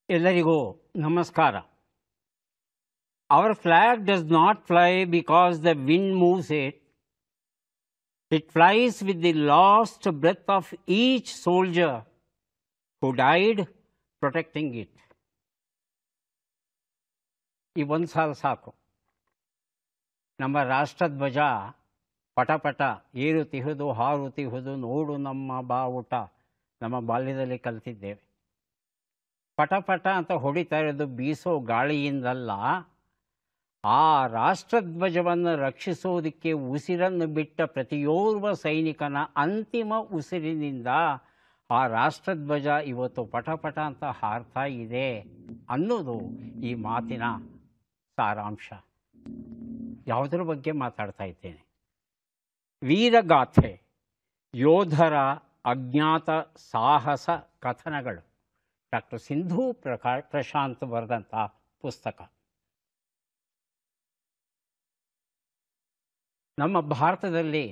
ಎಲ್ಲರಿಗೂ ನಮಸ್ಕಾರ our flag does not fly because the wind moves it it flies with the last breath of each soldier who died protecting it ಈ ಒಂದು ಸಾಲು ಸಾಕು ನಮ್ಮ ರಾಷ್ಟ್ರಧ್ವಜ ಪಟ ಪಟ ಏರುತಿಹುದು ಹಾರುತಿಹುದು ನೋಡು ನಮ್ಮ ಬಾವುಟ ನಮ್ಮ ಬಾಲ್ಯದಲ್ಲಿ ಕಲಿತಿದ್ದೇವೆ ಪಟ ಪಟ ಅಂತ ಹೊಡಿತಾ ಇರೋದು ಬೀಸೋ ಗಾಳಿಯಿಂದಲ್ಲ ಆ ರಾಷ್ಟ್ರಧ್ವಜವನ್ನು ರಕ್ಷಿಸೋದಕ್ಕೆ ಉಸಿರನ್ನು ಬಿಟ್ಟ ಪ್ರತಿಯೋರ್ವ ಸೈನಿಕನ ಅಂತಿಮ ಉಸಿರಿನಿಂದ ಆ ರಾಷ್ಟ್ರಧ್ವಜ ಇವತ್ತು ಪಟ ಪಟ ಅಂತ ಹಾರ್ತಾ ಇದೆ ಅನ್ನೋದು ಈ ಮಾತಿನ ಸಾರಾಂಶ ಯಾವುದರ ಬಗ್ಗೆ ಮಾತಾಡ್ತಾ ಇದ್ದೇನೆ ವೀರಗಾಥೆ ಯೋಧರ ಅಜ್ಞಾತ ಸಾಹಸ ಕಥನಗಳು ಡಾಕ್ಟರ್ ಸಿಂಧು ಪ್ರಕಾ ಪ್ರಶಾಂತ್ ಬರೆದಂಥ ಪುಸ್ತಕ ನಮ್ಮ ಭಾರತದಲ್ಲಿ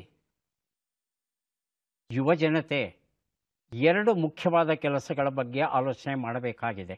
ಯುವ ಜನತೆ ಎರಡು ಮುಖ್ಯವಾದ ಕೆಲಸಗಳ ಬಗ್ಗೆ ಆಲೋಚನೆ ಮಾಡಬೇಕಾಗಿದೆ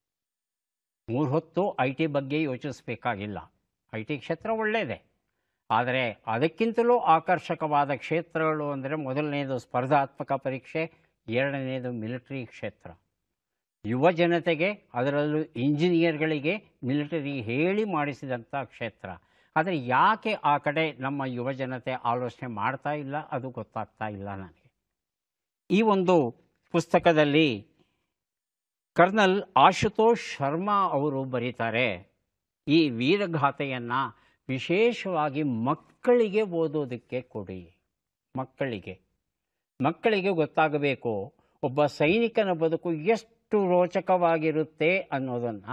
ಮೂರು ಹೊತ್ತು ಐ ಟಿ ಬಗ್ಗೆ ಯೋಚಿಸಬೇಕಾಗಿಲ್ಲ ಐ ಟಿ ಕ್ಷೇತ್ರ ಒಳ್ಳೆಯದೇ ಆದರೆ ಅದಕ್ಕಿಂತಲೂ ಆಕರ್ಷಕವಾದ ಕ್ಷೇತ್ರಗಳು ಅಂದರೆ ಮೊದಲನೆಯದು ಸ್ಪರ್ಧಾತ್ಮಕ ಪರೀಕ್ಷೆ ಎರಡನೆಯದು ಮಿಲಿಟರಿ ಕ್ಷೇತ್ರ ಯುವ ಜನತೆಗೆ ಅದರಲ್ಲೂ ಇಂಜಿನಿಯರ್ಗಳಿಗೆ ಮಿಲಿಟರಿ ಹೇಳಿ ಮಾಡಿಸಿದಂಥ ಕ್ಷೇತ್ರ ಆದರೆ ಯಾಕೆ ಆ ಕಡೆ ನಮ್ಮ ಯುವ ಜನತೆ ಆಲೋಚನೆ ಮಾಡ್ತಾ ಇಲ್ಲ ಅದು ಗೊತ್ತಾಗ್ತಾ ಇಲ್ಲ ನನಗೆ ಈ ಒಂದು ಪುಸ್ತಕದಲ್ಲಿ ಕರ್ನಲ್ ಆಶುತೋಷ್ ಶರ್ಮಾ ಅವರು ಬರೀತಾರೆ ಈ ವೀರಗಾಥೆಯನ್ನು ವಿಶೇಷವಾಗಿ ಮಕ್ಕಳಿಗೆ ಓದೋದಕ್ಕೆ ಕೊಡಿ ಮಕ್ಕಳಿಗೆ ಮಕ್ಕಳಿಗೆ ಗೊತ್ತಾಗಬೇಕು ಒಬ್ಬ ಸೈನಿಕನ ಬದುಕು ಎಷ್ಟು ರೋಚಕವಾಗಿರುತ್ತೆ ಅನ್ನೋದನ್ನು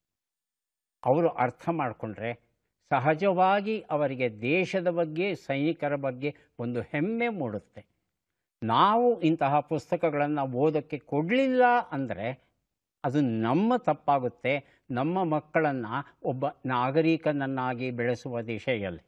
ಅವರು ಅರ್ಥ ಮಾಡಿಕೊಂಡ್ರೆ ಸಹಜವಾಗಿ ಅವರಿಗೆ ದೇಶದ ಬಗ್ಗೆ ಸೈನಿಕರ ಬಗ್ಗೆ ಒಂದು ಹೆಮ್ಮೆ ಮೂಡುತ್ತೆ ನಾವು ಇಂತಹ ಪುಸ್ತಕಗಳನ್ನು ಓದೋಕ್ಕೆ ಕೊಡಲಿಲ್ಲ ಅಂದರೆ ಅದು ನಮ್ಮ ತಪ್ಪಾಗುತ್ತೆ ನಮ್ಮ ಮಕ್ಕಳನ್ನು ಒಬ್ಬ ನಾಗರಿಕನನ್ನಾಗಿ ಬೆಳೆಸುವ ದಿಶೆಯಲ್ಲಿ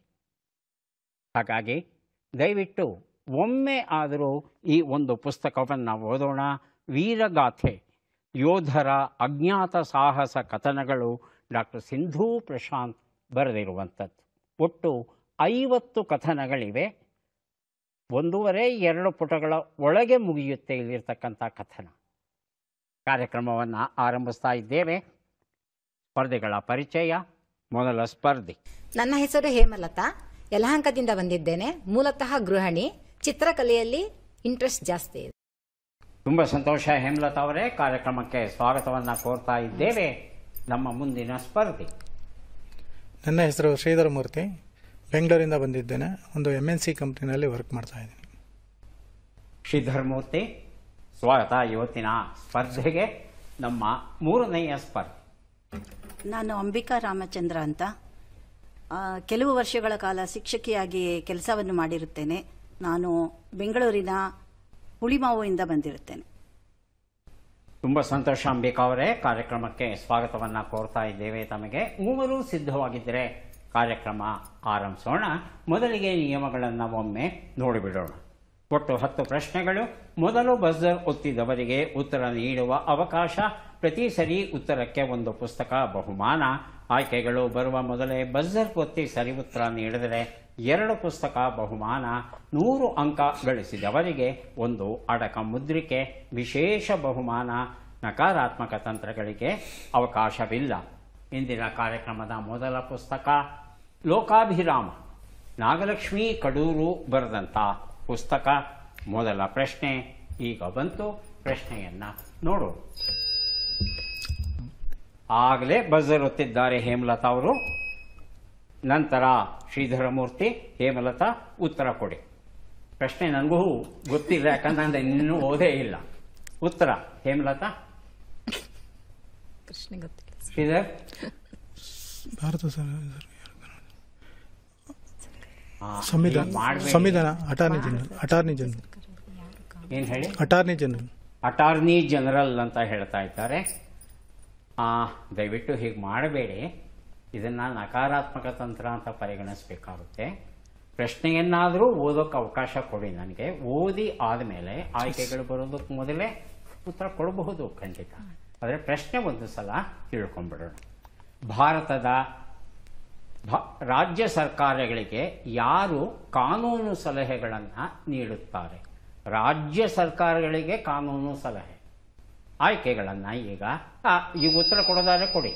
ಹಾಗಾಗಿ ದಯವಿಟ್ಟು ಒಮ್ಮೆ ಆದರೂ ಈ ಒಂದು ಪುಸ್ತಕವನ್ನು ಓದೋಣ ವೀರಗಾಥೆ ಯೋಧರ ಅಜ್ಞಾತ ಸಾಹಸ ಕಥನಗಳು ಡಾಕ್ಟರ್ ಸಿಂಧೂ ಪ್ರಶಾಂತ್ ಬರೆದಿರುವಂಥದ್ದು ಒಟ್ಟು ಐವತ್ತು ಕಥನಗಳಿವೆ ಒಂದೂವರೆ ಎರಡು ಪುಟಗಳ ಒಳಗೆ ಮುಗಿಯುತ್ತೆ ಇಲ್ಲಿರ್ತಕ್ಕಂಥ ಕಥನ ಕಾರ್ಯಕ್ರಮವನ್ನು ಆರಂಭಿಸ್ತಾ ಇದ್ದೇವೆ ಸ್ಪರ್ಧೆಗಳ ಪರಿಚಯ ಮೊದಲ ಸ್ಪರ್ಧಿ ನನ್ನ ಹೆಸರು ಹೇಮಲತಾ ಯಲಹಂಕದಿಂದ ಬಂದಿದ್ದೇನೆ ಮೂಲತಃ ಗೃಹಿಣಿ ಚಿತ್ರಕಲೆಯಲ್ಲಿ ಇಂಟ್ರೆಸ್ಟ್ ಜಾಸ್ತಿ ಇದೆ ತುಂಬ ಸಂತೋಷ ಹೇಮಲತಾ ಅವರೇ ಕಾರ್ಯಕ್ರಮಕ್ಕೆ ಸ್ವಾಗತವನ್ನು ಕೋರ್ತಾ ಇದ್ದೇವೆ ನಮ್ಮ ಮುಂದಿನ ಸ್ಪರ್ಧಿ ನನ್ನ ಹೆಸರು ಶ್ರೀಧರ ಮೂರ್ತಿ ಬೆಂಗಳೂರಿಂದ ಬಂದಿದ್ದೇನೆ ಒಂದು ಎಮ್ ಎನ್ ಸಿ ಕಂಪ್ನಿನಲ್ಲಿ ವರ್ಕ್ ಮಾಡ್ತಾ ಇದ್ದೀನಿ ಶ್ರೀಧರ್ಮೂರ್ತಿ ಸ್ವಾಗತ ಇವತ್ತಿನ ಸ್ಪರ್ಧೆಗೆ ನಮ್ಮ ಮೂರನೆಯ ಸ್ಪರ್ಧೆ ನಾನು ಅಂಬಿಕಾ ರಾಮಚಂದ್ರ ಅಂತ ಆ, ಕೆಲವು ವರ್ಷಗಳ ಕಾಲ ಶಿಕ್ಷಕಿಯಾಗಿ ಕೆಲಸವನ್ನು ಮಾಡಿರುತ್ತೇನೆ ನಾನು ಬೆಂಗಳೂರಿನ ಹುಳಿಮಾವಿಂದ ಬಂದಿರುತ್ತೇನೆ ತುಂಬ ಸಂತೋಷ ಅಂಬಿಕಾ ಅವರೇ ಕಾರ್ಯಕ್ರಮಕ್ಕೆ ಸ್ವಾಗತವನ್ನು ಕೋರ್ತಾ ಇದ್ದೇವೆ ತಮಗೆ ಮೂವರು ಸಿದ್ಧವಾಗಿದ್ದರೆ ಕಾರ್ಯಕ್ರಮ ಆರಂಭಿಸೋಣ ಮೊದಲಿಗೆ ನಿಯಮಗಳನ್ನು ಒಮ್ಮೆ ನೋಡಿಬಿಡೋಣ ಒಟ್ಟು ಹತ್ತು ಪ್ರಶ್ನೆಗಳು ಮೊದಲು ಬಜರ್ ಒತ್ತಿದವರಿಗೆ ಉತ್ತರ ನೀಡುವ ಅವಕಾಶ ಪ್ರತಿ ಸರಿ ಉತ್ತರಕ್ಕೆ ಒಂದು ಪುಸ್ತಕ ಬಹುಮಾನ ಆಯ್ಕೆಗಳು ಬರುವ ಮೊದಲೇ ಬಜರ್ ಒತ್ತಿ ಸರಿ ಉತ್ತರ ನೀಡಿದರೆ ಎರಡು ಪುಸ್ತಕ ಬಹುಮಾನ ನೂರು ಅಂಕ ಗಳಿಸಿದವರಿಗೆ ಒಂದು ಅಡಕ ಮುದ್ರಿಕೆ ವಿಶೇಷ ಬಹುಮಾನ ನಕಾರಾತ್ಮಕ ತಂತ್ರಗಳಿಗೆ ಅವಕಾಶವಿಲ್ಲ ಇಂದಿನ ಕಾರ್ಯಕ್ರಮದ ಮೊದಲ ಪುಸ್ತಕ ಲೋಕಾಭಿರಾಮ ನಾಗಲಕ್ಷ್ಮಿ ಕಡೂರು ಬರೆದಂಥ ಪುಸ್ತಕ ಮೊದಲ ಪ್ರಶ್ನೆ ಈಗ ಬಂತು ಪ್ರಶ್ನೆಯನ್ನ ನೋಡು ಆಗಲೇ ಬಜರ್ ಒತ್ತಿದ್ದಾರೆ ಹೇಮಲತಾ ಅವರು ನಂತರ ಶ್ರೀಧರಮೂರ್ತಿ ಹೇಮಲತಾ ಉತ್ತರ ಕೊಡಿ ಪ್ರಶ್ನೆ ನನಗೂ ಗೊತ್ತಿಲ್ಲ ಯಾಕಂದ್ರೆ ನಾನು ಇನ್ನೂ ಓದೇ ಇಲ್ಲ ಉತ್ತರ ಹೇಮಲತಾ ಪ್ರಶ್ನೆ ಗೊತ್ತಿಲ್ಲ ಶ್ರೀಧರ್ ಭಾರತ ಸರ್ ಆ, ಸಂವಿಧಾನ ಹೀಗ್ ಮಾಡ್ಬೇಡಿ. ಸಂವಿಧಾನ ಅಟಾರ್ನಿ ಜನರಲ್ ಅಟಾರ್ನಿ ಜನರಲ್ ಏನ್ ಹೇಳಿ ಅಟಾರ್ನಿ ಜನರಲ್ ಅಟಾರ್ನಿ ಜನರಲ್ ಅಂತ ಹೇಳ್ತಾ ಇದ್ದಾರೆ ಆ, ದಯವಿಟ್ಟು ಹೀಗೆ ಮಾಡಬೇಡಿ ಇದನ್ನು ನಕಾರಾತ್ಮಕ ತಂತ್ರ ಅಂತ ಪರಿಗಣಿಸಬೇಕಾಗುತ್ತೆ ಪ್ರಶ್ನೆಯನ್ನಾದರೂ ಓದೋಕ್ಕೆ ಅವಕಾಶ ಕೊಡಿ ನನಗೆ ಓದಿ ಆದಮೇಲೆ ಆಯ್ಕೆಗಳು ಬರೋದಕ್ಕೆ ಮೊದಲೇ ಉತ್ತರ ಕೊಡಬಹುದು ಖಂಡಿತ ಆದರೆ ಪ್ರಶ್ನೆ ಒಂದು ಸಲ ತಿಳ್ಕೊಂಬಿಡೋಣ ಭಾರತದ ಭ- ರಾಜ್ಯ ಸರ್ಕಾರಗಳಿಗೆ ಯಾರು ಕಾನೂನು ಸಲಹೆಗಳನ್ನು ನೀಡುತ್ತಾರೆ ರಾಜ್ಯ ಸರ್ಕಾರಗಳಿಗೆ ಕಾನೂನು ಸಲಹೆ ಆಯ್ಕೆಗಳನ್ನು ಈಗ ಆ, ಈಗ ಉತ್ತರ ಕೊಡೋದಾದ್ರೆ ಕೊಡಿ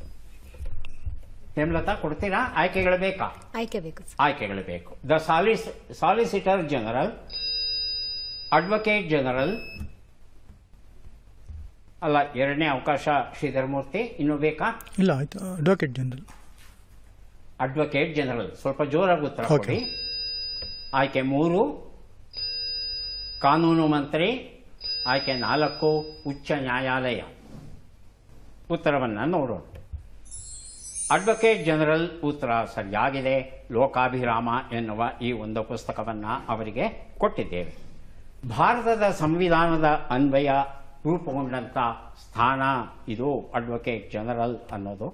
ಹೇಮಲತಾ ಕೊಡ್ತೀರಾ ಆಯ್ಕೆಗಳು ಬೇಕಾ ಆಯ್ಕೆ ಬೇಕು ಸರ್ ಆಯ್ಕೆಗಳು ಬೇಕು ದ ಸಾಲಿಸ್ ಸಾಲಿಸಿಟರ್ ಜನರಲ್ ಅಡ್ವೊಕೇಟ್ ಜನರಲ್ ಅಲ್ಲ ಎರಡನೇ ಅವಕಾಶ ಶ್ರೀಧರಮೂರ್ತಿ ಇನ್ನು ಬೇಕಾ ಇಲ್ಲ ಆಯ್ತು ಅಡ್ವೊಕೇಟ್ ಜನರಲ್ ಅಡ್ವೊಕೇಟ್ ಜನರಲ್ ಸ್ವಲ್ಪ ಜೋರಾಗಿ ಉತ್ತರ Okay. ಕೊಡಿ ಆಯ್ಕೆ ಮೂರು ಕಾನೂನು ಮಂತ್ರಿ ಆಯ್ಕೆ ನಾಲ್ಕು ಉಚ್ಚ ನ್ಯಾಯಾಲಯ ಉತ್ತರವನ್ನು ನೋಡೋಣ ಅಡ್ವೊಕೇಟ್ ಜನರಲ್ ಉತ್ತರ ಸರಿಯಾಗಿದೆ ಲೋಕಾಭಿರಾಮ ಎನ್ನುವ ಈ ಒಂದು ಪುಸ್ತಕವನ್ನು ಅವರಿಗೆ ಕೊಟ್ಟಿದ್ದೇವೆ ಭಾರತದ ಸಂವಿಧಾನದ ಅನ್ವಯ ರೂಪುಗೊಂಡಂಥ ಸ್ಥಾನ ಇದು ಅಡ್ವೊಕೇಟ್ ಜನರಲ್ ಅನ್ನೋದು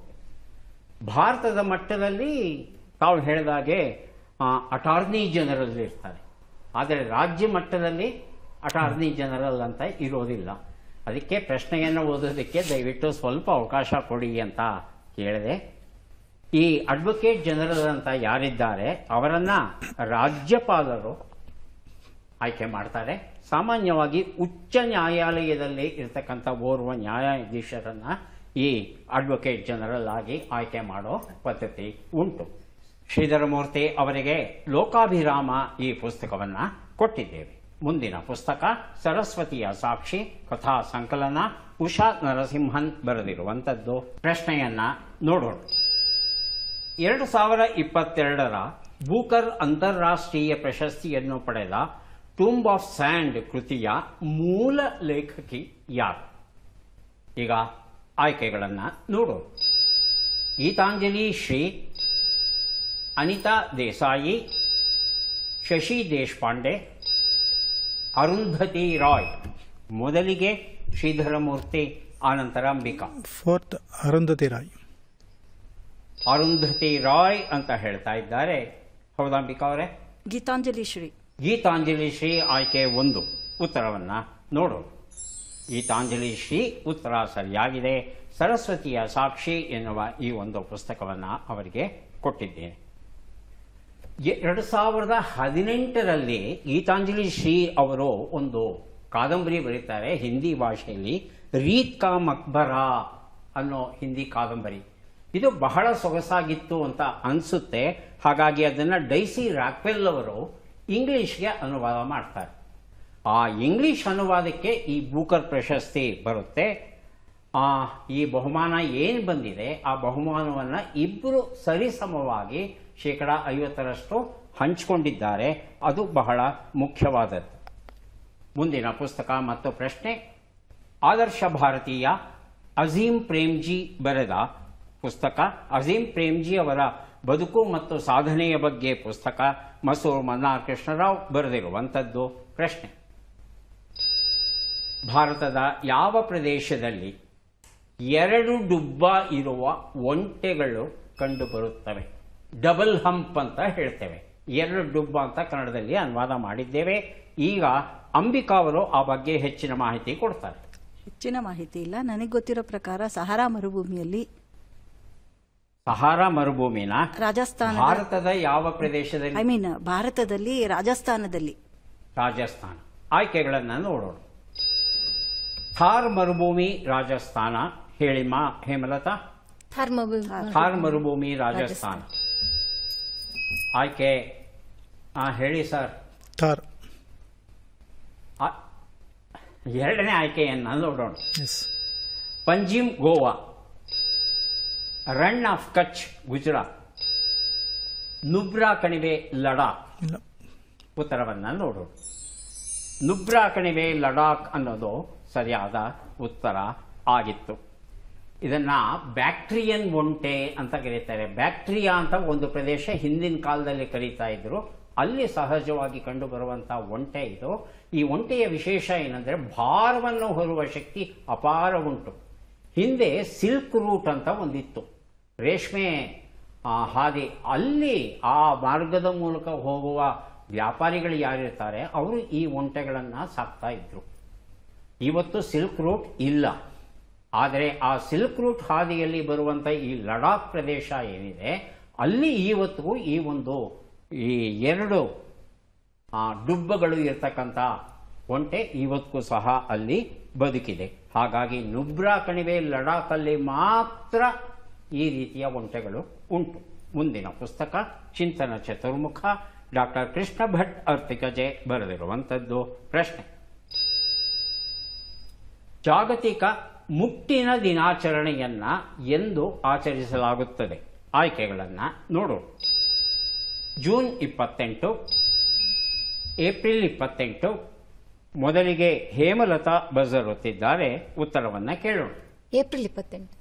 ಭಾರತದ ಮಟ್ಟದಲ್ಲಿ ತಾವು ಹೇಳಿದಾಗೆ ಅಟಾರ್ನಿ ಜನರಲ್ ಇರ್ತಾರೆ ಆದರೆ ರಾಜ್ಯ ಮಟ್ಟದಲ್ಲಿ ಅಟಾರ್ನಿ ಜನರಲ್ ಅಂತ ಇರೋದಿಲ್ಲ ಅದಕ್ಕೆ ಪ್ರಶ್ನೆಯನ್ನು ಓದೋದಕ್ಕೆ ದಯವಿಟ್ಟು ಸ್ವಲ್ಪ ಅವಕಾಶ ಕೊಡಿ ಅಂತ ಕೇಳಿದೆ ಈ ಅಡ್ವೊಕೇಟ್ ಜನರಲ್ ಅಂತ ಯಾರಿದ್ದಾರೆ ಅವರನ್ನ ರಾಜ್ಯಪಾಲರು ಆಯ್ಕೆ ಮಾಡ್ತಾರೆ ಸಾಮಾನ್ಯವಾಗಿ ಉಚ್ಚ ನ್ಯಾಯಾಲಯದಲ್ಲಿ ಇರ್ತಕ್ಕಂಥ ಓರ್ವ ನ್ಯಾಯಾಧೀಶರನ್ನ ಈ ಅಡ್ವೊಕೇಟ್ ಜನರಲ್ ಆಗಿ ಆಯ್ಕೆ ಮಾಡೋ ಪದ್ಧತಿ ಉಂಟು ಶ್ರೀಧರಮೂರ್ತಿ ಅವರಿಗೆ ಲೋಕಾಭಿರಾಮ ಈ ಪುಸ್ತಕವನ್ನ ಕೊಟ್ಟಿದ್ದೇವೆ ಮುಂದಿನ ಪುಸ್ತಕ ಸರಸ್ವತಿಯ ಸಾಕ್ಷಿ ಕಥಾ ಸಂಕಲನ ಉಷಾ ನರಸಿಂಹನ್ ಬರೆದಿರುವಂಥದ್ದು ಪ್ರಶ್ನೆಯನ್ನ ನೋಡೋಣ ಎರಡು ಸಾವಿರ ಇಪ್ಪತ್ತೆರಡರ ಬೂಕರ್ ಅಂತಾರಾಷ್ಟ್ರೀಯ ಪ್ರಶಸ್ತಿಯನ್ನು ಪಡೆದ ಟೂಂಬ್ ಆಫ್ ಸ್ಯಾಂಡ್ ಕೃತಿಯ ಮೂಲ ಲೇಖಕಿ ಯಾರು ಈಗ ಆಯ್ಕೆಗಳನ್ನು ನೋಡೋಣ ಗೀತಾಂಜಲಿ ಶ್ರೀ ಅನಿತಾ ದೇಸಾಯಿ ಶಶಿ ದೇಶಪಾಂಡೆ ಅರುಂಧತಿ ರಾಯ್ ಮೊದಲಿಗೆ ಶ್ರೀಧರಮೂರ್ತಿ ಆನಂತರ ಅಂಬಿಕಾ ಫೋರ್ತ್ ಅರುಂಧತಿ ರಾಯ್ ಅರುಂಧತಿ ರಾಯ್ ಅಂತ ಹೇಳ್ತಾ ಇದ್ದಾರೆ ಹೌದಾ ಅಂಬಿಕಾ ಅವರೇ ಗೀತಾಂಜಲಿ ಶ್ರೀ ಗೀತಾಂಜಲಿ ಶ್ರೀ ಆಯ್ಕೆ ಒಂದು ಉತ್ತರವನ್ನ ನೋಡೋಣ ಗೀತಾಂಜಲಿ ಶ್ರೀ ಉತ್ತರ ಸರಿಯಾಗಿದೆ ಸರಸ್ವತಿಯ ಸಾಕ್ಷಿ ಎನ್ನುವ ಈ ಒಂದು ಪುಸ್ತಕವನ್ನ ಅವರಿಗೆ ಕೊಟ್ಟಿದ್ದೇನೆ ಎ- ಎರಡು ಸಾವಿರದ ಹದಿನೆಂಟರಲ್ಲಿ ಗೀತಾಂಜಲಿ ಶ್ರೀ ಅವರು ಒಂದು ಕಾದಂಬರಿ ಬರೀತಾರೆ ಹಿಂದಿ ಭಾಷೆಯಲ್ಲಿ ರೀತ್ ಕಾ ಮಕ್ಬರಾ ಅನ್ನೋ ಹಿಂದಿ ಕಾದಂಬರಿ ಇದು ಬಹಳ ಸೊಗಸಾಗಿತ್ತು ಅಂತ ಅನಿಸುತ್ತೆ ಹಾಗಾಗಿ ಅದನ್ನು ಡೈಸಿ ರಾಕ್ವೆಲ್ ಅವರು ಇಂಗ್ಲಿಷ್ಗೆ ಅನುವಾದ ಮಾಡ್ತಾರೆ ಆ ಇಂಗ್ಲಿಷ್ ಅನುವಾದಕ್ಕೆ ಈ ಬೂಕರ್ ಪ್ರಶಸ್ತಿ ಬರುತ್ತೆ ಆ ಈ ಬಹುಮಾನ ಏನು ಬಂದಿದೆ ಆ ಬಹುಮಾನವನ್ನು ಇಬ್ಬರು ಸರಿಸಮವಾಗಿ ಶೇಕಡ ಐವತ್ತರಷ್ಟು ಹಂಚಿಕೊಂಡಿದ್ದಾರೆ ಅದು ಬಹಳ ಮುಖ್ಯವಾದದ್ದು ಮುಂದಿನ ಪುಸ್ತಕ ಮತ್ತು ಪ್ರಶ್ನೆ ಆದರ್ಶ ಭಾರತೀಯ ಅಜೀಂ ಪ್ರೇಮ್ಜಿ ಬರೆದ ಪುಸ್ತಕ ಅಜೀಂ ಪ್ರೇಮ್ಜಿ ಅವರ ಬದುಕು ಮತ್ತು ಸಾಧನೆಯ ಬಗ್ಗೆ ಪುಸ್ತಕ ಮಸೂರ್ ಮನ್ನಾರ್ ಕೃಷ್ಣರಾವ್ ಬರೆದಿರುವಂಥದ್ದು ಪ್ರಶ್ನೆ ಭಾರತದ ಯಾವ ಪ್ರದೇಶದಲ್ಲಿ ಎರಡು ಡುಬ್ಬ ಇರುವ ಒಂಟೆಗಳು ಕಂಡುಬರುತ್ತವೆ ಡಬಲ್ ಹಂಪ್ ಅಂತ ಹೇಳ್ತೇವೆ ಎರಡು ಡುಬ್ಬ ಅಂತ ಕನ್ನಡದಲ್ಲಿ ಅನುವಾದ ಮಾಡಿದ್ದೇವೆ ಈಗ ಅಂಬಿಕಾ ಅವರು ಆ ಬಗ್ಗೆ ಹೆಚ್ಚಿನ ಮಾಹಿತಿ ಕೊಡ್ತಾರೆ ಹೆಚ್ಚಿನ ಮಾಹಿತಿ ಇಲ್ಲ ನನಗೆ ಗೊತ್ತಿರೋ ಪ್ರಕಾರ ಸಹಾರಾ ಮರುಭೂಮಿಯಲ್ಲಿ ಸಹಾರಾ ಮರುಭೂಮಿನ ರಾಜಸ್ಥಾನ ಭಾರತದ ಯಾವ ಐ ಪ್ರದೇಶದಲ್ಲಿ ಮೀನ್ ಭಾರತದಲ್ಲಿ ರಾಜಸ್ಥಾನದಲ್ಲಿ ರಾಜಸ್ಥಾನ ಆಯ್ಕೆಗಳನ್ನು ನೋಡೋಣ ಥಾರ್ ಮರುಭೂಮಿ ರಾಜಸ್ಥಾನ ಹೇಳಿಮ್ಮ ಹೇಮಲತಾ ಥಾರ್ ಮೊಬೈಲ್ ಥಾರ್ ಮರುಭೂಮಿ ರಾಜಸ್ಥಾನ ಆಯ್ಕೆ ಆ, ಹೇಳಿ ಸರ್ ಥಾರ್ ಆ, ಎರಡನೇ ಆಯ್ಕೆಯನ್ನು ನೋಡೋಣ ಎಸ್ ಪಂಜಿಮ್ ಗೋವಾ ರನ್ ಆಫ್ ಕಚ್ ಗುಜರಾತ್ ನುಬ್ರಾ ಕಣಿವೆ ಲಡಾಖ್ ಇಲ್ಲ ಉತ್ತರವನ್ನು ನೋಡೋಣ ನುಬ್ರಾ ಕಣಿವೆ ಲಡಾಖ್ ಅನ್ನೋದು ಸರಿಯಾದ ಉತ್ತರ ಆಗಿತ್ತು ಇದನ್ನ ಬ್ಯಾಕ್ಟ್ರಿಯನ್ ಒಂಟೆ ಅಂತ ಕರೀತಾರೆ ಬ್ಯಾಕ್ಟ್ರಿಯಾ ಅಂತ ಒಂದು ಪ್ರದೇಶ ಹಿಂದಿನ ಕಾಲದಲ್ಲಿ ಕರೀತಾ ಇದ್ರು ಅಲ್ಲಿ ಸಹಜವಾಗಿ ಕಂಡುಬರುವಂತಹ ಒಂಟೆ ಇದು ಈ ಒಂಟೆಯ ವಿಶೇಷ ಏನಂದ್ರೆ ಭಾರವನ್ನು ಹೊರುವ ಶಕ್ತಿ ಅಪಾರ ಉಂಟು ಹಿಂದೆ ಸಿಲ್ಕ್ ರೂಟ್ ಅಂತ ಒಂದಿತ್ತು ರೇಷ್ಮೆ ಆ, ಹಾದಿ ಅಲ್ಲಿ ಆ ಮಾರ್ಗದ ಮೂಲಕ ಹೋಗುವ ವ್ಯಾಪಾರಿಗಳು ಯಾರಿರ್ತಾರೆ ಅವರು ಈ ಒಂಟೆಗಳನ್ನು ಸಾಕ್ತಾ ಇದ್ರು ಇವತ್ತು ಸಿಲ್ಕ್ ರೂಟ್ ಇಲ್ಲ ಆದರೆ ಆ ಸಿಲ್ಕ್ ರೂಟ್ ಹಾದಿಯಲ್ಲಿ ಬರುವಂಥ ಈ ಲಡಾಖ್ ಪ್ರದೇಶ ಏನಿದೆ ಅಲ್ಲಿ ಇವತ್ತಿಗೂ ಈ ಒಂದು ಈ ಎರಡು ಆ, ಡುಬ್ಬಗಳು ಇರ್ತಕ್ಕಂಥ ಒಂಟೆ ಇವತ್ತಿಗೂ ಸಹ ಅಲ್ಲಿ ಬದುಕಿದೆ ಹಾಗಾಗಿ ನುಬ್ರಾ ಕಣಿವೆ ಲಡಾಖಲ್ಲಿ ಮಾತ್ರ ಈ ರೀತಿಯ ಒಂಟೆಗಳು ಉಂಟು ಮುಂದಿನ ಪುಸ್ತಕ ಚಿಂತನ ಚತುರ್ಮುಖ ಡಾಕ್ಟರ್ ಕೃಷ್ಣ ಭಟ್ ಅರ್ತಿಕಜೆ ಬರೆದಿರುವಂಥದ್ದು ಪ್ರಶ್ನೆ ಜಾಗತಿಕ ಮುಟ್ಟಿನ ದಿನಾಚರಣೆಯನ್ನ ಎಂದು ಆಚರಿಸಲಾಗುತ್ತದೆ ಆಯ್ಕೆಗಳನ್ನು ನೋಡೋಣ ಜೂನ್ ಇಪ್ಪತ್ತೆಂಟು ಏಪ್ರಿಲ್ ಇಪ್ಪತ್ತೆಂಟು ಮೊದಲಿಗೆ ಹೇಮಲತಾ ಬಜರ್ ಒತ್ತಿದ್ದಾರೆ ಉತ್ತರವನ್ನು ಕೇಳೋಣ ಏಪ್ರಿಲ್ ಇಪ್ಪತ್ತೆಂಟು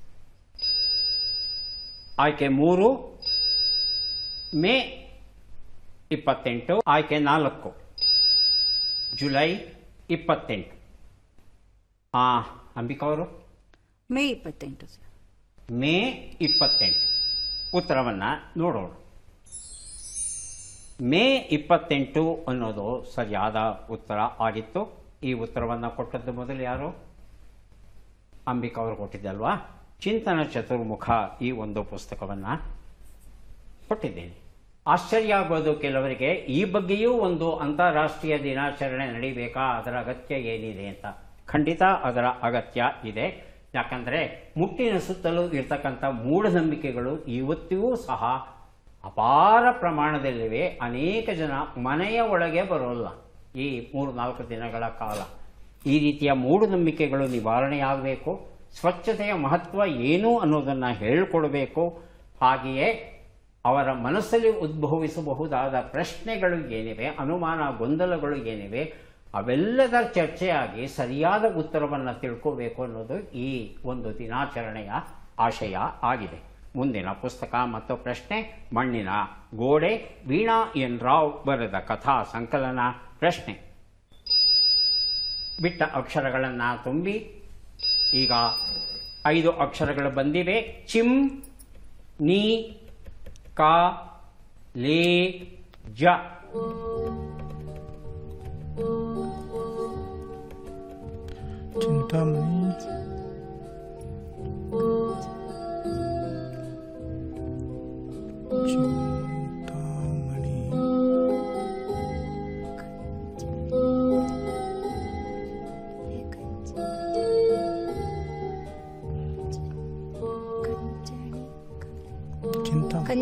ಆಯ್ಕೆ ಮೂರು ಮೇ ಇಪ್ಪತ್ತೆಂಟು ಆಯ್ಕೆ ನಾಲ್ಕು ಜುಲೈ ಇಪ್ಪತ್ತೆಂಟು ಆ ಅಂಬಿಕಾ ಅವರು ಮೇ ಇಪ್ಪತ್ತೆಂಟು ಸರ್ ಮೇ ಇಪ್ಪತ್ತೆಂಟು ಉತ್ತರವನ್ನು ನೋಡೋಣ ಮೇ ಇಪ್ಪತ್ತೆಂಟು ಅನ್ನೋದು ಸರಿಯಾದ ಉತ್ತರ ಆಗಿತ್ತು ಈ ಉತ್ತರವನ್ನು ಕೊಟ್ಟದ್ದು ಮೊದಲು ಯಾರು ಅಂಬಿಕಾ ಅವರು ಕೊಟ್ಟಿದ್ದಲ್ವಾ ಚಿಂತನ ಚತುರ್ಮುಖ ಈ ಒಂದು ಪುಸ್ತಕವನ್ನು ಕೊಟ್ಟಿದ್ದೇನೆ ಆಶ್ಚರ್ಯ ಆಗ್ಬೋದು ಕೆಲವರಿಗೆ ಈ ಬಗ್ಗೆಯೂ ಒಂದು ಅಂತಾರಾಷ್ಟ್ರೀಯ ದಿನಾಚರಣೆ ನಡೀಬೇಕಾ ಅದರ ಅಗತ್ಯ ಏನಿದೆ ಅಂತ ಖಂಡಿತ ಅದರ ಅಗತ್ಯ ಇದೆ ಯಾಕಂದರೆ ಮುಟ್ಟಿನ ಸುತ್ತಲೂ ಇರ್ತಕ್ಕಂಥ ಮೂಢನಂಬಿಕೆಗಳು ಇವತ್ತಿಗೂ ಸಹ ಅಪಾರ ಪ್ರಮಾಣದಲ್ಲಿವೆ ಅನೇಕ ಜನ ಮನೆಯ ಒಳಗೆ ಬರೋಲ್ಲ ಈ ಮೂರು ನಾಲ್ಕು ದಿನಗಳ ಕಾಲ ಈ ರೀತಿಯ ಮೂಢನಂಬಿಕೆಗಳು ನಿವಾರಣೆಯಾಗಬೇಕು ಸ್ವಚ್ಛತೆಯ ಮಹತ್ವ ಏನು ಅನ್ನೋದನ್ನು ಹೇಳಿಕೊಡಬೇಕು ಹಾಗೆಯೇ ಅವರ ಮನಸ್ಸಲ್ಲಿ ಉದ್ಭವಿಸಬಹುದಾದ ಪ್ರಶ್ನೆಗಳು ಏನಿವೆ ಅನುಮಾನ ಗೊಂದಲಗಳು ಏನಿವೆ ಅವೆಲ್ಲದರ ಚರ್ಚೆಯಾಗಿ ಸರಿಯಾದ ಉತ್ತರವನ್ನು ತಿಳ್ಕೋಬೇಕು ಅನ್ನೋದು ಈ ಒಂದು ದಿನಾಚರಣೆಯ ಆಶಯ ಆಗಿದೆ ಮುಂದಿನ ಪುಸ್ತಕ ಮತ್ತು ಪ್ರಶ್ನೆ ಮಣ್ಣಿನ ಗೋಡೆ ವೀಣಾ ಎನ್ ರಾವ್ ಬರೆದ ಕಥಾ ಸಂಕಲನ ಪ್ರಶ್ನೆ ಬಿಟ್ಟ ಅಕ್ಷರಗಳನ್ನು ತುಂಬಿ ಈಗ ಐದು ಅಕ್ಷರಗಳು ಬಂದಿವೆ ಚಿಮ್ ನೀ ಕಾ ಲೇ ಜ ಚಿಂತಾಮಣಿ ಚಿಂತಾಮಣಿ ಚಿಂತಾ ಕನ್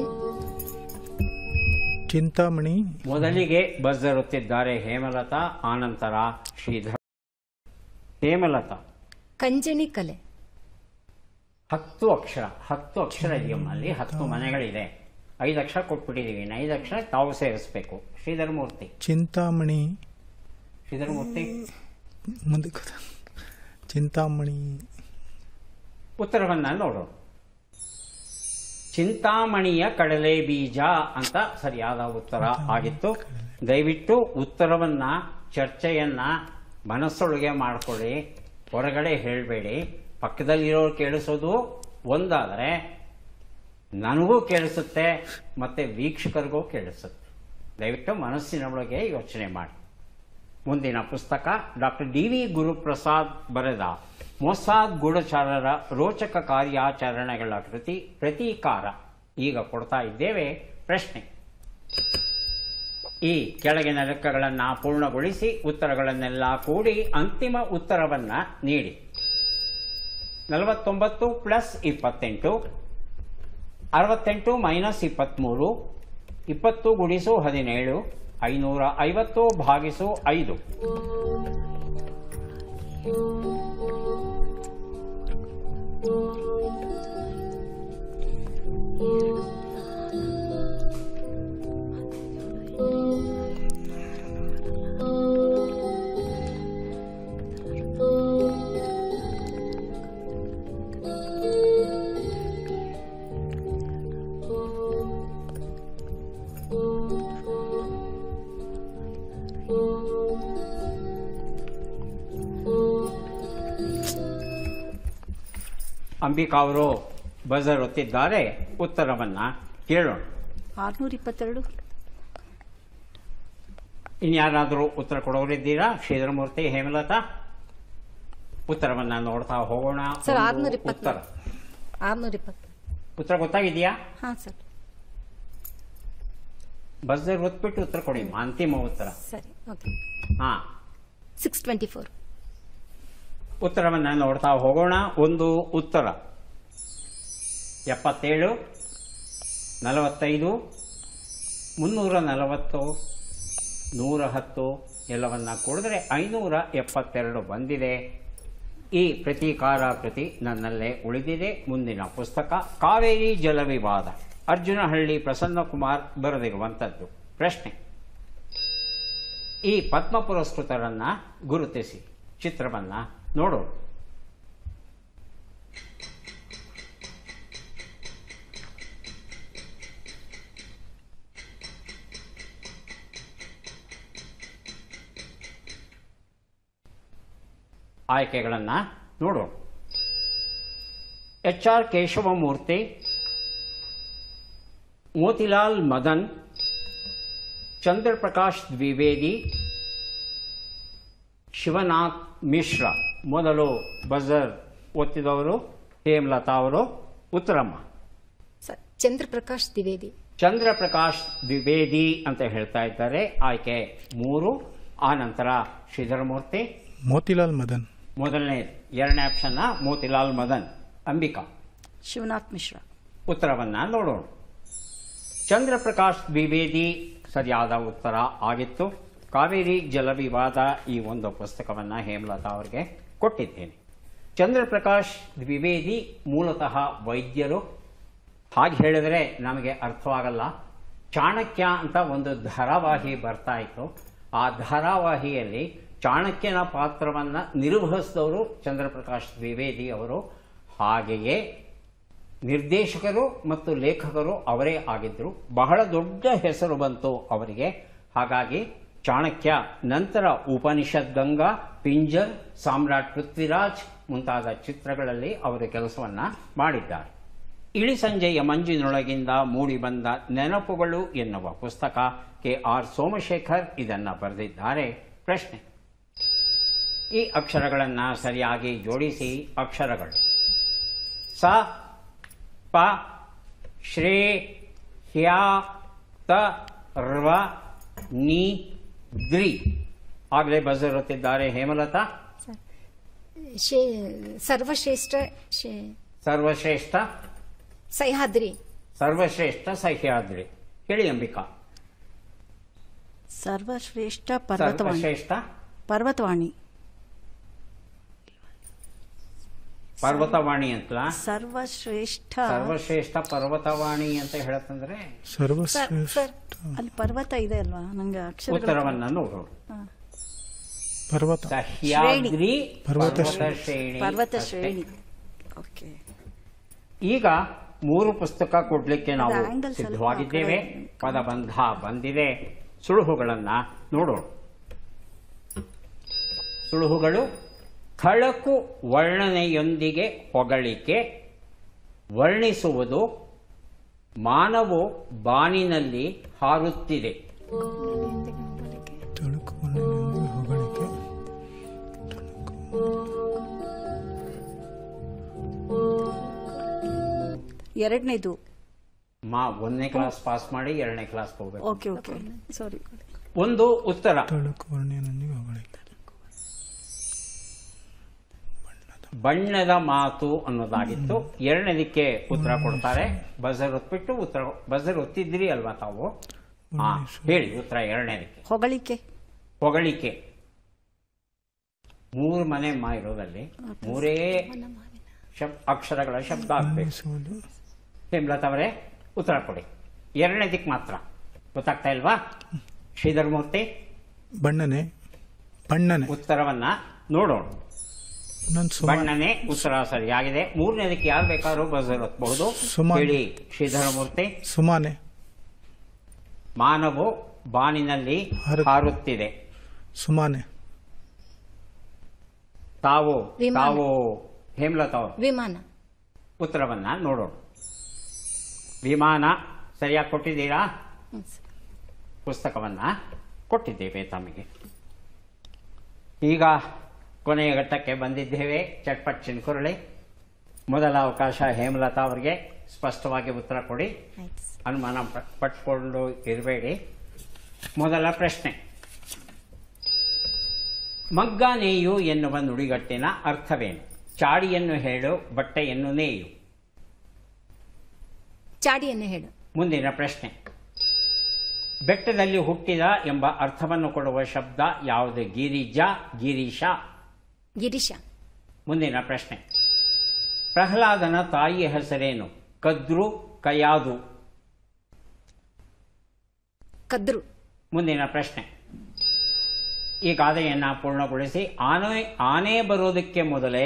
ಚಿಂತಾಮಣಿ ಮೊದಲಿಗೆ ಬಜ್ಜರುತ್ತಿದ್ದಾರೆ ಹೇಮಲತಾ ಆನಂತರ ಶ್ರೀಧರ್ ಹೇಮಲತಾ ಕಂಜಣಿ ಕಲೆ ಹತ್ತು ಅಕ್ಷರ ಹತ್ತು ಅಕ್ಷರ ಇದೆಯಮ್ಮ ಅಲ್ಲಿ ಹತ್ತು ಮನೆಗಳಿದೆ ಐದು ಅಕ್ಷರ ಕೊಟ್ಬಿಟ್ಟಿದ್ದೀವಿ ಇನ್ನು ಐದು ಅಕ್ಷರ ತಾವು ಸೇರಿಸ್ಬೇಕು ಶ್ರೀಧರ್ ಮೂರ್ತಿ ಚಿಂತಾಮಣಿ ಶ್ರೀಧರ್ ಮೂರ್ತಿ ಮುಂದೆ ಗೊತ್ತ ಚಿಂತಾಮಣಿ ಉತ್ತರವನ್ನ ನೋಡೋಣ ಚಿಂತಾಮಣಿಯ ಕಡಲೆ ಬೀಜ ಅಂತ ಸರಿಯಾದ ಉತ್ತರ ಆಗಿತ್ತು ದಯವಿಟ್ಟು ಉತ್ತರವನ್ನ ಚರ್ಚೆಯನ್ನ ಮನಸ್ಸೊಳಗೆ ಮಾಡ್ಕೊಳ್ಳಿ ಹೊರಗಡೆ ಹೇಳಬೇಡಿ ಪಕ್ಕದಲ್ಲಿರೋರು ಕೇಳಿಸೋದು ಒಂದಾದರೆ ನನಗೂ ಕೇಳಿಸುತ್ತೆ ಮತ್ತೆ ವೀಕ್ಷಕರಿಗೂ ಕೇಳಿಸುತ್ತೆ ದಯವಿಟ್ಟು ಮನಸ್ಸಿನ ಒಳಗೆ ಯೋಚನೆ ಮಾಡಿ ಮುಂದಿನ ಪುಸ್ತಕ ಡಾಕ್ಟರ್ ಡಿ ವಿ ಗುರುಪ್ರಸಾದ್ ಬರೆದ ಮೊಸಾದ್ ಗೂಢಚಾರರ ರೋಚಕ ಕಾರ್ಯಾಚರಣೆಗಳ ಕೃತಿ ಪ್ರತೀಕಾರ ಈಗ ಕೊಡ್ತಾ ಇದ್ದೇವೆ ಪ್ರಶ್ನೆ ಈ ಕೆಳಗಿನ ಲೆಕ್ಕಗಳನ್ನು ಪೂರ್ಣಗೊಳಿಸಿ ಉತ್ತರಗಳನ್ನೆಲ್ಲ ಕೂಡಿ ಅಂತಿಮ ಉತ್ತರವನ್ನ ನೀಡಿ ನಲವತ್ತೊಂಬತ್ತು ಪ್ಲಸ್ ಇಪ್ಪತ್ತೆಂಟು ಅರವತ್ತೆಂಟು ಮೈನಸ್ ಇಪ್ಪತ್ತ್ಮೂರು ಇಪ್ಪತ್ತು ಗುಣಿಸು ಹದಿನೇಳು ಐನೂರ ಐವತ್ತು ಭಾಗಿಸು ಐದು ಅಂಬಿಕಾ ಅವರು ಬಜರ್ ಒತ್ತಿದ್ದಾರೆ ಉತ್ತರವನ್ನ ಕೇಳೋಣ ಆರ್ನೂರ ಇಪ್ಪತ್ತೆರಡು ಇನ್ಯಾರಾದರೂ ಉತ್ತರ ಕೊಡೋರಿದ್ದೀರಾ ಶ್ರೀಧರಮೂರ್ತಿ ಹೇಮಲತಾ ಉತ್ತರವನ್ನ ನೋಡ್ತಾ ಹೋಗೋಣ ಸರ್, ಒಂದು ಆರ್ನೂರ ಇಪ್ಪತ್ತು. ಉತ್ತರ ಆರ್ನೂರ ಇಪ್ಪತ್ತು ಉತ್ತರ ಗೊತ್ತಾಗಿದೆಯಾ ಹಾಂ ಸರ್ ಬಸ್ಸರ್ ಒತ್ಬಿಟ್ಟು ಉತ್ತರ ಕೊಡಿ ಅಂತಿಮ ಉತ್ತರ ಸರಿ ಓಕೆ ಹಾ ಸಿಕ್ಸ್ ಟ್ವೆಂಟಿ ಫೋರ್ ಉತ್ತರವನ್ನ ನೋಡ್ತಾ ಹೋಗೋಣ ಒಂದು ಉತ್ತರ ಎಪ್ಪತ್ತೇಳು ನಲವತ್ತೈದು ಮುನ್ನೂರ ನಲವತ್ತು ನೂರ ಹತ್ತು ಎಲ್ಲವನ್ನ ಕೂಡಿದ್ರೆ ಐನೂರ ಎಪ್ಪತ್ತೆರಡು ಬಂದಿದೆ ಈ ಪ್ರತೀಕಾರ ಕೃತಿ ನನ್ನಲ್ಲೇ ಉಳಿದಿದೆ ಮುಂದಿನ ಪುಸ್ತಕ ಕಾವೇರಿ ಜಲ ವಿವಾದ ಅರ್ಜುನಹಳ್ಳಿ ಪ್ರಸನ್ನಕುಮಾರ್ ಬರೆದಿರುವಂಥದ್ದು ಪ್ರಶ್ನೆ ಈ ಪದ್ಮ ಪುರಸ್ಕೃತರನ್ನ ಗುರುತಿಸಿ ಚಿತ್ರವನ್ನ ನೋಡು ಆಯ್ಕೆಗಳನ್ನ ನೋಡು ಎಚ್ ಆರ್ ಕೇಶವಮೂರ್ತಿ ಮೋತಿಲಾಲ್ ಮದನ್ ಚಂದ್ರಪ್ರಕಾಶ್ ದ್ವಿವೇದಿ ಶಿವನಾಥ್ ಮಿಶ್ರಾ ಮೊದಲು ಬಜರ್ ಒತ್ತಿದವರು ಹೇಮಲತಾ ಅವರು ಉತ್ತರಮ್ಮ ಸರ್ ಚಂದ್ರಪ್ರಕಾಶ್ ದ್ವಿವೇದಿ ಚಂದ್ರಪ್ರಕಾಶ್ ದ್ವಿವೇದಿ ಅಂತ ಹೇಳ್ತಾ ಇದ್ದಾರೆ ಆಯ್ಕೆ ಮೂರು ಆ ನಂತರ ಶ್ರೀಧರಮೂರ್ತಿ ಮೋತಿಲಾಲ್ ಮದನ್ ಮೊದಲನೇ ಎರಡನೇ ಆಪ್ಷನ್ನ ಮೋತಿಲಾಲ್ ಮದನ್ ಅಂಬಿಕಾ ಶಿವನಾಥ್ ಮಿಶ್ರಾ ಉತ್ತರವನ್ನ ನೋಡೋಣ ಚಂದ್ರಪ್ರಕಾಶ್ ದ್ವಿವೇದಿ ಸರಿಯಾದ ಉತ್ತರ ಆಗಿತ್ತು ಕಾವೇರಿ ಜಲ ವಿವಾದ ಈ ಒಂದು ಪುಸ್ತಕವನ್ನ ಹೇಮಲತಾ ಅವರಿಗೆ ಕೊಟ್ಟಿದ್ದೇನೆ ಚಂದ್ರಪ್ರಕಾಶ್ ದ್ವಿವೇದಿ ಮೂಲತಃ ವೈದ್ಯರು ಹಾಗೆ ಹೇಳಿದರೆ ನಮಗೆ ಅರ್ಥವಾಗಲ್ಲ ಚಾಣಕ್ಯ ಅಂತ ಒಂದು ಧಾರಾವಾಹಿ ಬರ್ತಾ ಇತ್ತು ಆ ಧಾರಾವಾಹಿಯಲ್ಲಿ ಚಾಣಕ್ಯನ ಪಾತ್ರವನ್ನ ನಿರ್ವಹಿಸಿದವರು ಚಂದ್ರಪ್ರಕಾಶ್ ದ್ವಿವೇದಿ ಅವರು ಹಾಗೆಯೇ ನಿರ್ದೇಶಕರು ಮತ್ತು ಲೇಖಕರು ಅವರೇ ಆಗಿದ್ರು ಬಹಳ ದೊಡ್ಡ ಹೆಸರು ಬಂತು ಅವರಿಗೆ ಹಾಗಾಗಿ ಚಾಣಕ್ಯ ನಂತರ ಉಪನಿಷತ್ ಗಂಗಾ ಪಿಂಜರ್ ಸಾಮ್ರಾಟ್ ಪೃಥ್ವಿರಾಜ್ ಮುಂತಾದ ಚಿತ್ರಗಳಲ್ಲಿ ಅವರು ಕೆಲಸವನ್ನ ಮಾಡಿದ್ದಾರೆ ಇಳಿ ಸಂಜೆಯ ಮಂಜಿನೊಳಗಿಂದ ಮೂಡಿಬಂದ ನೆನಪುಗಳು ಎನ್ನುವ ಪುಸ್ತಕ ಕೆ ಆರ್ ಸೋಮಶೇಖರ್ ಇದನ್ನ ಬರೆದಿದ್ದಾರೆ ಪ್ರಶ್ನೆ ಈ ಅಕ್ಷರಗಳನ್ನ ಸರಿಯಾಗಿ ಜೋಡಿಸಿ ಅಕ್ಷರಗಳು ಸ ಪ ಶ್ರೇ ಹ್ಯಾ ತ ರ್ವ ನಿ ದ್ರಿ ಆಗಲೇ ಬಜರುತ್ತಿದ್ದಾರೆ ಹೇಮಲತಾ ಶೇ ಸರ್ವಶ್ರೇಷ್ಠ ಶೇ ಸರ್ವಶ್ರೇಷ್ಠ ಸಹ್ಯಾದ್ರಿ ಸರ್ವಶ್ರೇಷ್ಠ ಸಹ್ಯಾದ್ರಿ ಹೇಳಿ ಅಂಬಿಕಾ ಸರ್ವಶ್ರೇಷ್ಠ ಪರ್ವತವಾಣಿ ಸರ್ವಶ್ರೇಷ್ಠ ಪರ್ವತವಾಣಿ ಪರ್ವತವಾಣಿ ಅಂತಲ ಸರ್ವಶ್ರೇಷ್ಠ ಸರ್ವಶ್ರೇಷ್ಠ ಪರ್ವತವಾಣಿ ಅಂತ ಹೇಳತ್ತಂದ್ರೆ ಸರ್ ಸರ್ವಶ್ರೇಷ್ಠ ಸರ್ ಅಲ್ಲಿ ಪರ್ವತ ಇದೆ ಅಲ್ವಾ ನಂಗೆ ಅಕ್ಷರ ಉತ್ತರವನ್ನ ನೋಡು ಪರ್ವತ ಸಹ್ಯಾದ್ರಿ ಪರ್ವತ ಪರ್ವತ ಶ್ರೇಣಿ ಪರ್ವತ ಅಷ್ಟೇ. ಶ್ರೇಣಿ ಓಕೆ ಈಗ ಮೂರು ಪುಸ್ತಕ ಕೊಡ್ಲಿಕ್ಕೆ ನಾವು ಅದು angle ಸ್ವಲ್ಪ ಸಿದ್ಧವಾಗಿದ್ದೇವೆ ಆ ಕಡೆ ಪದಬಂಧ ಬಂದಿದೆ ಸುಳುಹುಗಳನ್ನ ನೋಡೋಣ ಸುಳುಹುಗಳು ಖಳಕು ವರ್ಣನೆಯೊಂದಿಗೆ ಹೊಗಳಿಕೆ ವರ್ಣಿಸುವುದು ಮಾನವು ಬಾನಿನಲ್ಲಿ ಹಾರುತ್ತಿದೆ ತಳುಕು ವರ್ಣನೆಯೊಂದಿಗೆ ಹೊಗಳಿಕೆ ಎರಡನೇದು ಮಾ ಒಂದನೇ ಕ್ಲಾಸ್ ಪಾಸ್ ಮಾಡಿ ಎರಡನೇ ಕ್ಲಾಸ್ ಹೋಗ್ಬೇಕು ಓಕೆ ಓಕೆ ಸಾರಿ ಒಂದು ಉತ್ತರ ತಳುಕು ವರ್ಣನೆಯೊಂದಿಗೆ ಹೊಗಳಿಕೆ ಬಣ್ಣದ ಮಾತು ಅನ್ನೋದಾಗಿತ್ತು ಎರಡನೇದಕ್ಕೆ ಉತ್ತರ ಕೊಡ್ತಾರೆ ಬಜರ್ ಒತ್ಬಿಟ್ಟು ಉತ್ತರ ಬಜರ್ ಒತ್ತಿದ್ರಿ ಅಲ್ವಾ ತಾವು ಹಾ ಹೇಳಿ ಉತ್ತರ ಎರಡನೇದಕ್ಕೆ ಹೊಗಳಿಕೆ ಹೊಗಳಿಕೆ ಮೂರು ಮನೆ ಮಾ ಇರೋದಲ್ಲಿ ಮೂರೇ ಶಬ್ ಅಕ್ಷರಗಳ ಶಬ್ದ ಆಗ್ಬೇಕು ವರ್ಣಿಸುವುದು ಹೇಮಲತಾ ಅವರೇ ಉತ್ತರ ಕೊಡಿ ಎರಡನೇದಕ್ಕೆ ಮಾತ್ರ ಗೊತ್ತಾಗ್ತಾ ಇಲ್ವಾ ಶ್ರೀಧರ್ ಮೂರ್ತಿ ಬಣ್ಣನೆ ಬಣ್ಣನೆ ಉತ್ತರವನ್ನ ನೋಡೋಣ ಇನ್ನೊಂದು ಸುಮಾರು ಬಣ್ಣನೆ ಉತ್ತರ ಸರಿಯಾಗಿದೆ ಮೂರನೇದಕ್ಕೆ ಯಾರು ಬೇಕಾದ್ರೂ ಬಜರ್ ಒತ್ತಬಹುದು ಸುಮಾನ್. ಹೇಳಿ ಶ್ರೀಧರ ಮೂರ್ತಿ ಸುಮಾನೆ ಮಾನವು ಬಾನಿನಲ್ಲಿ ಹಾರು- ಹಾರುತ್ತಿದೆ ಸುಮಾನೆ ತಾವು ವಿಮಾನ. ತಾವು ಹೇಮಲತಾ ಅವರು ವಿಮಾನ ಉತ್ತರವನ್ನ ನೋಡೋಣ ವಿಮಾನ ಸರಿಯಾಗಿ ಕೊಟ್ಟಿದ್ದೀರಾ ಹ್ಮ್, ಸರ್. ಪುಸ್ತಕವನ್ನ ಕೊಟ್ಟಿದ್ದೇವೆ ತಮಗೆ ಈಗ ಕೊನೆಯ ಘಟ್ಟಕ್ಕೆ ಬಂದಿದ್ದೇವೆ ಚಟ್ಪಟ್ ಚಿನ್ಕುರಳಿ ಮೊದಲ ಅವಕಾಶ ಹೇಮಲತಾ ಅವರಿಗೆ ಸ್ಪಷ್ಟವಾಗಿ ಉತ್ತರ ಕೊಡಿ ಆಯ್ತು ಸರ್. ಅನುಮಾನ ಪ- ಪಟ್ಕೊಂಡು ಇರಬೇಡಿ ಮೊದಲ ಪ್ರಶ್ನೆ ಮಗ್ಗ ನೇಯು ಎನ್ನುವ ನುಡಿಗಟ್ಟಿನ ಅರ್ಥವೇನು ಚಾಡಿಯನ್ನು ಹೇಳು ಬಟ್ಟೆಯನ್ನು ನೇಯು ಚಾಡಿಯನ್ನು ಹೇಳು ಮುಂದಿನ ಪ್ರಶ್ನೆ ಬೆಟ್ಟದಲ್ಲಿ ಹುಟ್ಟಿದ ಎಂಬ ಅರ್ಥವನ್ನು ಕೊಡುವ ಶಬ್ದ ಯಾವುದು ಗಿರಿಜ ಗಿರೀಶ ಗಿರೀಶ ಮುಂದಿನ ಪ್ರಶ್ನೆ ಪ್ರಹ್ಲಾದನ ತಾಯಿಯ ಹೆಸರೇನು ಕದ್ರು ಕಯಾದು ಕದ್ರು ಮುಂದಿನ ಪ್ರಶ್ನೆ ಈ ಗಾದೆಯನ್ನ ಪೂರ್ಣಗೊಳಿಸಿ ಆನೆ ಆನೆ ಬರೋದಕ್ಕೆ ಮೊದಲೇ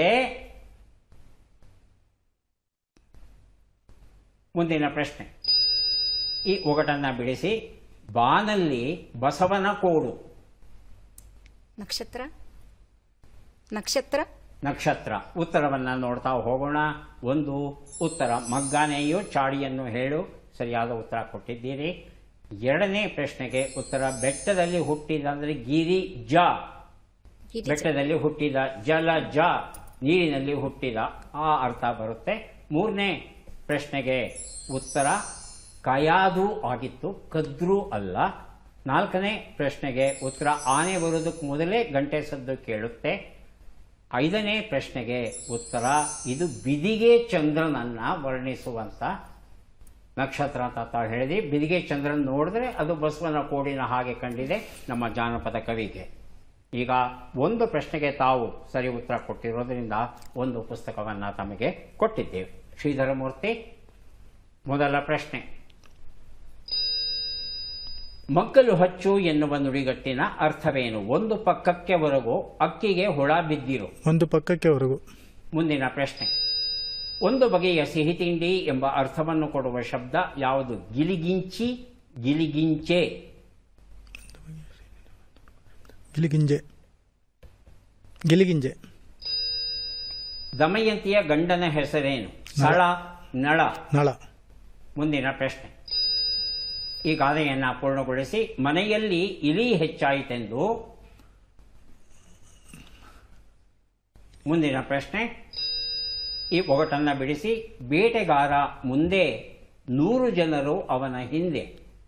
ಮುಂದಿನ ಪ್ರಶ್ನೆ ಈ ಒಗಟನ್ನ ಬಿಡಿಸಿ ಬಾನಲ್ಲಿ ಬಸವನ ಕೋಡು ನಕ್ಷತ್ರ ನಕ್ಷತ್ರ ನಕ್ಷತ್ರ ಉತ್ತರವನ್ನ ನೋಡ್ತಾ ಹೋಗೋಣ ಒಂದು ಉತ್ತರ ಮಗ್ಗಾನೆಯು ಚಾಡಿಯನ್ನು ಹೇಳು ಸರಿಯಾದ ಉತ್ತರ ಕೊಟ್ಟಿದ್ದೀರಿ ಎರಡನೇ ಪ್ರಶ್ನೆಗೆ ಉತ್ತರ ಬೆಟ್ಟದಲ್ಲಿ ಹುಟ್ಟಿದ ಅಂದ್ರೆ ಗಿರಿ ಜ ಗಿರಿಜ ಬೆಟ್ಟದಲ್ಲಿ ಹುಟ್ಟಿದ ಜಲ ಜ ನೀರಿನಲ್ಲಿ ಹುಟ್ಟಿದ ಆ ಅರ್ಥ ಬರುತ್ತೆ ಮೂರನೇ ಪ್ರಶ್ನೆಗೆ ಉತ್ತರ ಕಯಾದು ಆಗಿತ್ತು ಕದ್ರು ಅಲ್ಲ ನಾಲ್ಕನೇ ಪ್ರಶ್ನೆಗೆ ಉತ್ತರ ಆನೆ ಬರೋದಕ್ಕೆ ಮೊದಲೇ ಗಂಟೆ ಸದ್ದು ಕೇಳುತ್ತೆ ಐದನೇ ಪ್ರಶ್ನೆಗೆ ಉತ್ತರ ಇದು ಬಿದಿಗೆ ಚಂದ್ರನನ್ನ ವರ್ಣಿಸುವಂತ ನಕ್ಷತ್ರ ಅಂತ ತಾವು ಹೇಳಿದ್ರಿ ಬಿದಿಗೆ ಚಂದ್ರನ್ ನೋಡಿದ್ರೆ ಅದು ಬಸವನ ಕೋಡಿನ ಹಾಗೆ ಕಂಡಿದೆ ನಮ್ಮ ಜಾನಪದ ಕವಿಗೆ ಈಗ ಒಂದು ಪ್ರಶ್ನೆಗೆ ತಾವು ಸರಿ ಉತ್ತರ ಕೊಟ್ಟಿರೋದ್ರಿಂದ ಒಂದು ಪುಸ್ತಕವನ್ನ ತಮಗೆ ಕೊಟ್ಟಿದ್ದೇವೆ ಶ್ರೀಧರಮೂರ್ತಿ ಮೊದಲ ಪ್ರಶ್ನೆ ಮಗ್ಗಲು ಹಚ್ಚು ಎನ್ನುವ ನುಡಿಗಟ್ಟಿನ ಅರ್ಥವೇನು ಒಂದು ಪಕ್ಕಕ್ಕೆ ಹೊರಗು ಅಕ್ಕಿಗೆ ಹುಳ ಬಿದ್ದಿರು ಒಂದು ಪಕ್ಕಕ್ಕೆ ಹೊರಗು ಮುಂದಿನ ಪ್ರಶ್ನೆ ಒಂದು ಬಗೆಯ ಸಿಹಿ ತಿಂಡಿ ಎಂಬ ಅರ್ಥವನ್ನು ಕೊಡುವ ಶಬ್ದ ಯಾವುದು ಗಿಲಿಗಿಂಚಿ ಗಿಲಿಗಿಂಚೆ ಗಿಲಿಗಿಂಜೆ ಗಿಲಿಗಿಂಜೆ ದಮಯಂತಿಯ ಗಂಡನ ಹೆಸರೇನು ಸಳ ನಳ ನಳ ಮುಂದಿನ ಪ್ರಶ್ನೆ ಈ ಗಾದೆಯನ್ನ ಪೂರ್ಣಗೊಳಿಸಿ ಮನೆಯಲ್ಲಿ ಇಲಿ ಹೆಚ್ಚಾಯಿತೆಂದು ಮುಂದಿನ ಪ್ರಶ್ನೆ ಈ ಒಗಟನ್ನ ಬಿಡಿಸಿ ಬೇಟೆಗಾರ ಮುಂದೆ ನೂರು ಜನರು ಅವನ ಹಿಂದೆ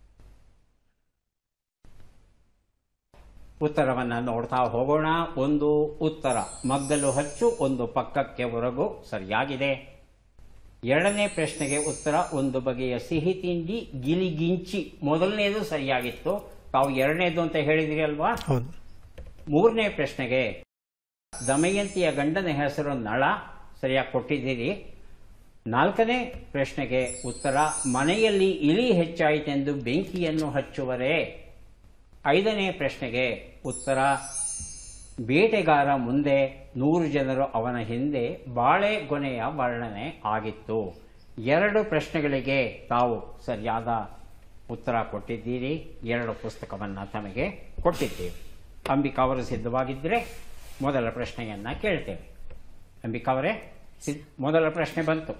ಉತ್ತರವನ್ನ ನೋಡ್ತಾ ಹೋಗೋಣ ಒಂದು ಉತ್ತರ ಮಗ್ಗಲು ಹಚ್ಚು ಒಂದು ಪಕ್ಕಕ್ಕೆ ಹೊರಗು ಸರಿಯಾಗಿದೆ ಎರಡನೇ ಪ್ರಶ್ನೆಗೆ ಉತ್ತರ ಒಂದು ಬಗೆಯ ಸಿಹಿ ತಿಂಡಿ ಗಿಲಿಗಿಂಚಿ ಮೊದಲನೇದು ಸರಿಯಾಗಿತ್ತು ತಾವು ಎರಡನೇದು ಅಂತ ಹೇಳಿದಿರಿ ಅಲ್ವಾ ಹೌದು ಮೂರನೇ ಪ್ರಶ್ನೆಗೆ ದಮಯಂತಿಯ ಗಂಡನ ಹೆಸರು ನಳ ಸರಿಯಾಗಿ ಕೊಟ್ಟಿದ್ದೀರಿ ನಾಲ್ಕನೇ ಪ್ರಶ್ನೆಗೆ ಉತ್ತರ ಮನೆಯಲ್ಲಿ ಇಲಿ ಹೆಚ್ಚಾಯಿತೆಂದು ಬೆಂಕಿಯನ್ನು ಹಚ್ಚುವರೇ ಐದನೇ ಪ್ರಶ್ನೆಗೆ ಉತ್ತರ ಬೇಟೆಗಾರ ಮುಂದೆ ನೂರು ಜನರು ಅವನ ಹಿಂದೆ ಬಾಳೆಗೊನೆಯ ವರ್ಣನೆ ಆಗಿತ್ತು ಎರಡು ಪ್ರಶ್ನೆಗಳಿಗೆ ತಾವು ಸರಿಯಾದ ಉತ್ತರ ಕೊಟ್ಟಿದ್ದೀರಿ ಎರಡು ಪುಸ್ತಕವನ್ನು ತಮಗೆ ಕೊಟ್ಟಿದ್ದೇವೆ ಅಂಬಿಕಾ ಅವರು ಸಿದ್ಧವಾಗಿದ್ದರೆ ಮೊದಲ ಪ್ರಶ್ನೆಯನ್ನ ಕೇಳ್ತೇವೆ ಅಂಬಿಕಾ ಅವರೇ ಸಿದ್- ಮೊದಲ ಪ್ರಶ್ನೆ ಬಂತು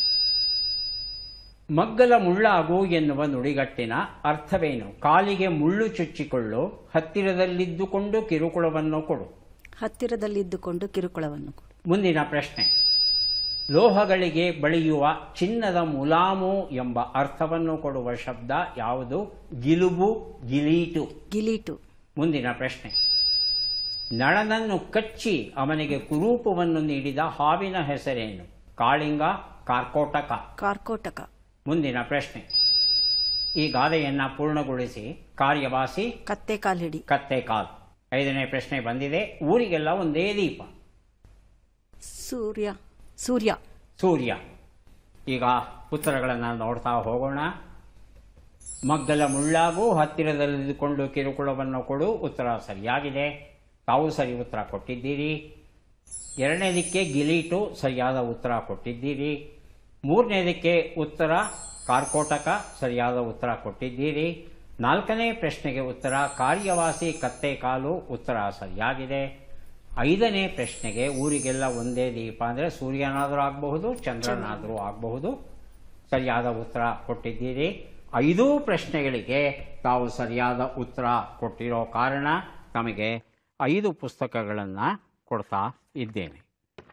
ಮಗ್ಗಲ ಮುಳ್ಳಾಗು ಎನ್ನುವ ನುಡಿಗಟ್ಟಿನ ಅರ್ಥವೇನು ಕಾಲಿಗೆ ಮುಳ್ಳು ಚುಚ್ಚಿಕೊಳ್ಳು ಹತ್ತಿರದಲ್ಲಿದ್ದುಕೊಂಡು ಕಿರುಕುಳವನ್ನು ಕೊಡು ಹತ್ತಿರದಲ್ಲಿದ್ದುಕೊಂಡು ಕಿರುಕುಳವನ್ನು ಕೊಡು ಮುಂದಿನ ಪ್ರಶ್ನೆ ಲೋಹಗಳಿಗೆ ಬಳಿಯುವ ಚಿನ್ನದ ಮುಲಾಮು ಎಂಬ ಅರ್ಥವನ್ನು ಕೊಡುವ ಶಬ್ದ ಯಾವುದು ಗಿಲುಬು ಗಿಲೀಟು ಗಿಲೀಟು ಮುಂದಿನ ಪ್ರಶ್ನೆ ನಳನನ್ನು ಕಚ್ಚಿ ಅವನಿಗೆ ಕುರೂಪವನ್ನು ನೀಡಿದ ಹಾವಿನ ಹೆಸರೇನು ಕಾಳಿಂಗ ಕಾರ್ಕೋಟಕ ಕಾರ್ಕೋಟಕ ಮುಂದಿನ ಪ್ರಶ್ನೆ ಈ ಗಾದೆಯನ್ನ ಪೂರ್ಣಗೊಳಿಸಿ ಕಾರ್ಯವಾಸಿ ಕತ್ತೆ ಕಾಲ್ ಹಿಡಿ ಕತ್ತೆ ಕಾಲ್ ಐದನೇ ಪ್ರಶ್ನೆ ಬಂದಿದೆ ಊರಿಗೆಲ್ಲ ಒಂದೇ ದೀಪ ಸೂರ್ಯ ಸೂರ್ಯ ಸೂರ್ಯ ಈಗ ಉತ್ತರಗಳನ್ನು ನೋಡ್ತಾ ಹೋಗೋಣ ಮಗ್ಗಲ ಮುಳ್ಳಾಗು ಹತ್ತಿರದಲ್ಲಿದ್ದುಕೊಂಡು ಕಿರುಕುಳವನ್ನು ಕೊಡು ಉತ್ತರ ಸರಿಯಾಗಿದೆ ತಾವು ಸರಿ ಉತ್ತರ ಕೊಟ್ಟಿದ್ದೀರಿ ಎರಡನೇದಕ್ಕೆ ಗಿಲೀಟು ಸರಿಯಾದ ಉತ್ತರ ಕೊಟ್ಟಿದ್ದೀರಿ ಮೂರನೇದಕ್ಕೆ ಉತ್ತರ ಕಾರ್ಕೋಟಕ ಸರಿಯಾದ ಉತ್ತರ ಕೊಟ್ಟಿದ್ದೀರಿ ನಾಲ್ಕನೇ ಪ್ರಶ್ನೆಗೆ ಉತ್ತರ ಕಾರ್ಯವಾಸಿ ಕತ್ತೆ ಕಾಲು ಉತ್ತರ ಸರಿಯಾಗಿದೆ ಐದನೇ ಪ್ರಶ್ನೆಗೆ ಊರಿಗೆಲ್ಲ ಒಂದೇ ದೀಪ ಅಂದರೆ ಸೂರ್ಯನಾದರೂ ಆಗಬಹುದು ಚಂದ್ರನಾದರೂ ಆಗಬಹುದು ಸರಿಯಾದ ಉತ್ತರ ಕೊಟ್ಟಿದ್ದೀರಿ ಐದೂ ಪ್ರಶ್ನೆಗಳಿಗೆ ತಾವು ಸರಿಯಾದ ಉತ್ತರ ಕೊಟ್ಟಿರೋ ಕಾರಣ ತಮಗೆ ಐದು ಪುಸ್ತಕಗಳನ್ನು ಕೊಡ್ತಾ ಇದ್ದೇನೆ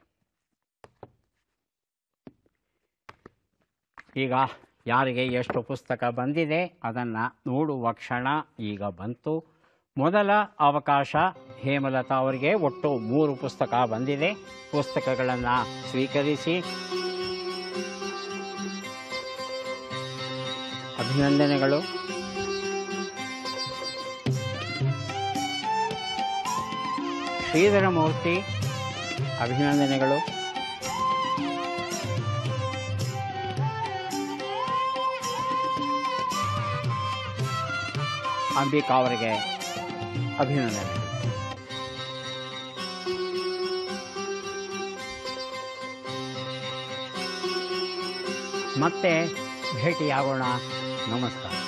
ಈಗ ಯಾರಿಗೆ ಎಷ್ಟು ಪುಸ್ತಕ ಬಂದಿದೆ ಅದನ್ನು ನೋಡುವ ಕ್ಷಣ ಈಗ ಬಂತು ಮೊದಲ ಅವಕಾಶ ಹೇಮಲತಾ ಅವರಿಗೆ ಒಟ್ಟು ಮೂರು ಪುಸ್ತಕ ಬಂದಿದೆ ಪುಸ್ತಕಗಳನ್ನು ಸ್ವೀಕರಿಸಿ ಅಭಿನಂದನೆಗಳು ಶ್ರೀಧರ ಮೂರ್ತಿ ಅಭಿನಂದನೆಗಳು ಅಂಬಿಕಾ ಅವರಿಗೆ ಅಭಿನಂದನೆ ಮತ್ತೆ ಭೇಟಿಯಾಗೋಣ ನಮಸ್ಕಾರ